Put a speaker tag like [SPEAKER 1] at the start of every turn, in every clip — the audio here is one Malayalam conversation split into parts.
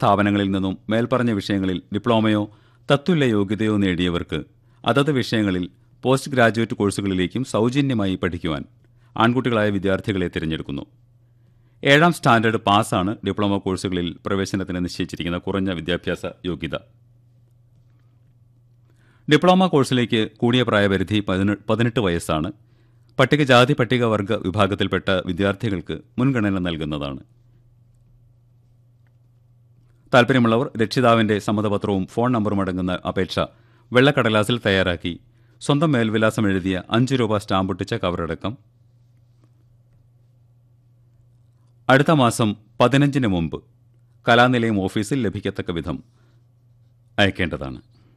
[SPEAKER 1] സ്ഥാപനങ്ങളിൽ നിന്നും മേൽപ്പറഞ്ഞ വിഷയങ്ങളിൽ ഡിപ്ലോമയോ തത്തുല്യ യോഗ്യതയോ നേടിയവർക്ക് അതത് വിഷയങ്ങളിൽ പോസ്റ്റ് ഗ്രാജുവേറ്റ് കോഴ്സുകളിലേക്കും സൗജന്യമായി പഠിക്കുവാൻ ആൺകുട്ടികളായ വിദ്യാർത്ഥികളെ തിരഞ്ഞെടുക്കുന്നു ഏഴാം സ്റ്റാൻഡേർഡ് പാസ്സാണ് ഡിപ്ലോമ കോഴ്സുകളിൽ പ്രവേശനത്തിന് നിശ്ചയിച്ചിരിക്കുന്ന കുറഞ്ഞ വിദ്യാഭ്യാസ യോഗ്യത ഡിപ്ലോമ കോഴ്സിലേക്ക് കൂടിയ പ്രായപരിധി പതിനെ- പതിനെട്ട് വയസ്സാണ് പട്ടികജാതി പട്ടികവർഗ വിഭാഗത്തിൽപ്പെട്ട വിദ്യാർത്ഥികൾക്ക് മുൻഗണന നൽകുന്നതാണ് താൽപ്പര്യമുള്ളവർ രക്ഷിതാവിന്റെ സമ്മതപത്രവും ഫോൺ നമ്പറും അടങ്ങുന്ന അപേക്ഷ വെള്ളക്കടലാസിൽ തയ്യാറാക്കി സ്വന്തം മേൽവിലാസം എഴുതിയ അഞ്ച് രൂപ സ്റ്റാമ്പൊട്ടിച്ച കവറടക്കം അടുത്ത മാസം പതിനഞ്ചിന് മുമ്പ് കലാനിലയം ഓഫീസിൽ ലഭിക്കത്തക്ക വിധം അയക്കേണ്ടതാണ്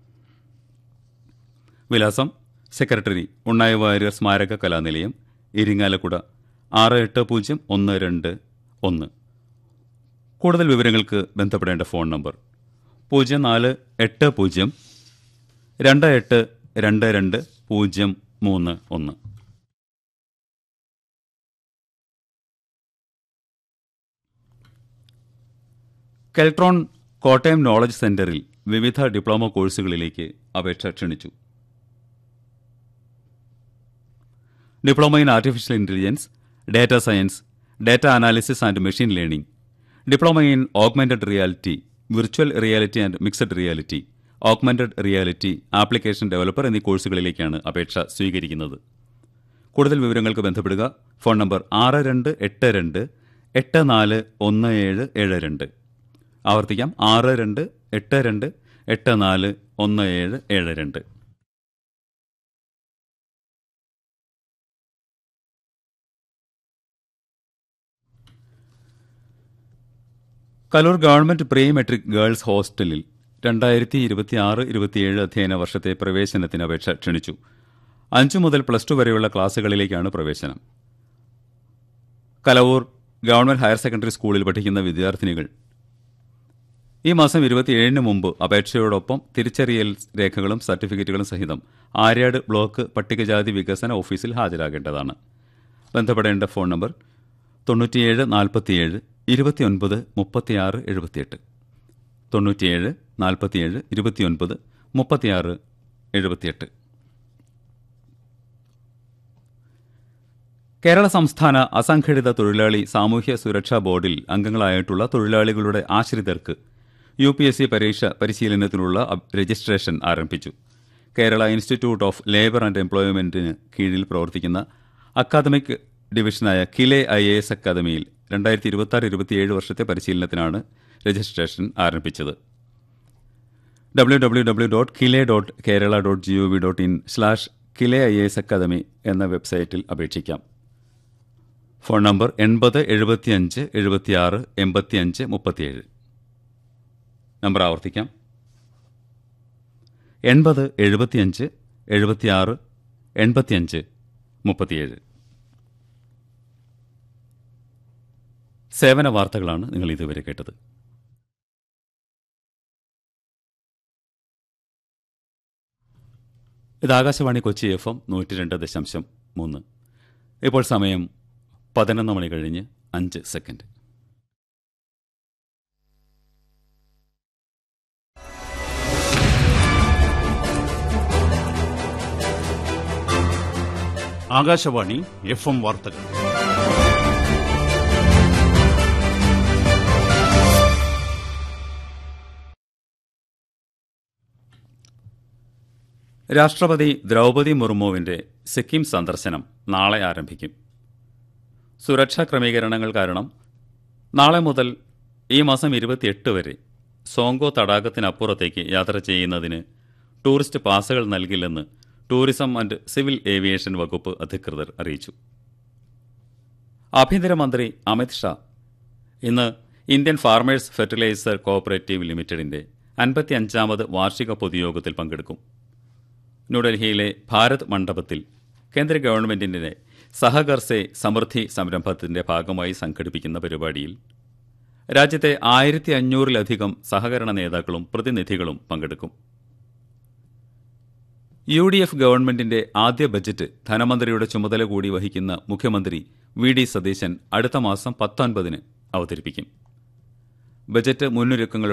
[SPEAKER 1] വിലാസം സെക്രട്ടറി ഉണ്ണായി വാര്യർ സ്മാരക കലാനിലയം ഇരിങ്ങാലക്കുട ആറ് എട്ട് പൂജ്യം ഒന്ന് രണ്ട് ഒന്ന് കൂടുതൽ വിവരങ്ങൾക്ക് ബന്ധപ്പെടേണ്ട ഫോൺ നമ്പർ പൂജ്യം നാല് എട്ട് പൂജ്യം രണ്ട് എട്ട് രണ്ട് രണ്ട് പൂജ്യം മൂന്ന് ഒന്ന് കെൽട്രോൺ കോട്ടയം നോളജ് സെന്ററിൽ വിവിധ ഡിപ്ലോമ കോഴ്സുകളിലേക്ക് അപേക്ഷ ക്ഷണിച്ചു diploma in artificial intelligence data science data analysis and machine learning diploma in augmented reality virtual reality and mixed reality augmented reality application developer എന്നീ കോഴ്സുകളിലേക്കാണ് അപേക്ഷ സ്വീകരിക്കുന്നത് കൂടുതൽ വിവരങ്ങൾക്ക് ബന്ധപ്പെടുക ഫോൺ നമ്പർ ആറ് രണ്ട് എട്ട് രണ്ട് എട്ട് നാല് ഒന്ന് ഏഴ് ഏഴ് രണ്ട് ആവർത്തിക്കാം ആറ് രണ്ട് എട്ട് രണ്ട് എട്ട് നാല് ഒന്ന് ഏഴ് ഏഴ് രണ്ട് Kaloor government pre matric girls ഹോസ്റ്റലിൽ രണ്ടായിരത്തി ഇരുപത്തിയാറ് ഇരുപത്തിയേഴ് അധ്യയന വർഷത്തെ പ്രവേശനത്തിന് അപേക്ഷ ക്ഷണിച്ചു അഞ്ചു മുതൽ പ്ലസ് ടു വരെയുള്ള ക്ലാസുകളിലേക്കാണ് പ്രവേശനം കലവൂർ ഗവൺമെന്റ് ഹയർ സെക്കൻഡറി സ്കൂളിൽ പഠിക്കുന്ന വിദ്യാർത്ഥിനികൾ ഈ മാസം ഇരുപത്തിയേഴിന് മുമ്പ് അപേക്ഷയോടൊപ്പം തിരിച്ചറിയൽ രേഖകളും സർട്ടിഫിക്കറ്റുകളും സഹിതം ആര്യാട് ബ്ലോക്ക് പട്ടികജാതി വികസന ഓഫീസിൽ ഹാജരാകേണ്ടതാണ് ബന്ധപ്പെടേണ്ട ഫോൺ നമ്പർ തൊണ്ണൂറ്റിയേഴ് നാൽപ്പത്തിയേഴ് ഇരുപത്തിയൊൻപത് മുപ്പത്തിയാറ് എഴുപത്തിയെട്ട് തൊണ്ണൂറ്റിയേഴ് നാൽപ്പത്തിയേഴ് ഇരുപത്തിയൊൻപത് മുപ്പത്തിയാറ് എഴുപത്തിയെട്ട് കേരള സംസ്ഥാന അസംഘടിത തൊഴിലാളി സാമൂഹ്യ സുരക്ഷാ ബോർഡിൽ അംഗങ്ങളായിട്ടുള്ള തൊഴിലാളികളുടെ ആശ്രിതർക്ക് യു പി എസ് സി പരീക്ഷ പരിശീലനത്തിനുള്ള അപ്- രജിസ്ട്രേഷൻ ആരംഭിച്ചു Kerala institute of labour and എംപ്ലോയ്മെന്റിന് കീഴിൽ പ്രവർത്തിക്കുന്ന അക്കാദമിക് ഡിവിഷനായ കിലെ ഐ എ എസ് അക്കാദമിയിൽ രണ്ടായിരത്തി ഇരുപത്തി ആറ് ഇരുപത്തിയേഴ് വർഷത്തെ പരിശീലനത്തിനാണ് രജിസ്ട്രേഷൻ ആരംഭിച്ചത് W W W dot KILE dot Kerala dot G O V dot in slash KILE I S academy എന്ന വെബ്സൈറ്റിൽ അപേക്ഷിക്കാം ഫോൺ നമ്പർ എൺപത് എഴുപത്തിയഞ്ച് എഴുപത്തിയാറ് എൺപത്തിയഞ്ച് മുപ്പത്തിയേഴ് നമ്പർ ആവർത്തിക്കാം എൺപത് എഴുപത്തിയഞ്ച് എഴുപത്തിയാറ് എൺപത്തിയഞ്ച് മുപ്പത്തിയേഴ് സേവന വാർത്തകളാണ് നിങ്ങൾ ഇതുവരെ കേട്ടത് ഇത് ആകാശവാണി കൊച്ചി എഫ് എം നൂറ്റി രണ്ട് ദശാംശം മൂന്ന് ഇപ്പോൾ സമയം പതിനൊന്ന് മണി കഴിഞ്ഞ് അഞ്ച് സെക്കൻഡ്
[SPEAKER 2] ആകാശവാണി എഫ് എം വാർത്തകൾ
[SPEAKER 1] രാഷ്ട്രപതി ദ്രൗപതി മുർമുവിന്റെ സിക്കിം സന്ദർശനം നാളെ ആരംഭിക്കും സുരക്ഷാ ക്രമീകരണങ്ങൾ കാരണം നാളെ മുതൽ ഈ മാസം ഇരുപത്തിയെട്ട് വരെ സോങ്കോ തടാകത്തിനപ്പുറത്തേക്ക് യാത്ര ചെയ്യുന്നതിന് ടൂറിസ്റ്റ് പാസുകൾ നൽകില്ലെന്ന് ടൂറിസം ആൻഡ് സിവിൽ ഏവിയേഷൻ വകുപ്പ് അധികൃതർ അറിയിച്ചു ആഭ്യന്തരമന്ത്രി അമിത് ഷാ ഇന്ന് ഇന്ത്യൻ ഫാർമേഴ്സ് ഫെർട്ടിലൈസർ കോഓപ്പറേറ്റീവ് ലിമിറ്റഡിന്റെ അൻപത്തിയഞ്ചാമത് വാർഷിക പൊതുയോഗത്തിൽ പങ്കെടുക്കും ന്യൂഡൽഹിയിലെ ഭാരത് മണ്ഡപത്തിൽ കേന്ദ്ര ഗവൺമെന്റിന്റെ സഹകർസെ സമൃദ്ധി സംരംഭത്തിന്റെ ഭാഗമായി സംഘടിപ്പിക്കുന്ന പരിപാടിയിൽ രാജ്യത്തെ ആയിരത്തി അഞ്ഞൂറിലധികം സഹകരണ നേതാക്കളും പ്രതിനിധികളും പങ്കെടുക്കും യു ഡി എഫ് ഗവൺമെന്റിന്റെ ആദ്യ ബജറ്റ് ധനമന്ത്രിയുടെ ചുമതല കൂടി വഹിക്കുന്ന മുഖ്യമന്ത്രി വി ഡി സതീശൻ അടുത്ത മാസം പത്തൊൻപതിന് അവതരിപ്പിക്കും ബജറ്റ് മുന്നൊരുക്കങ്ങളുടെ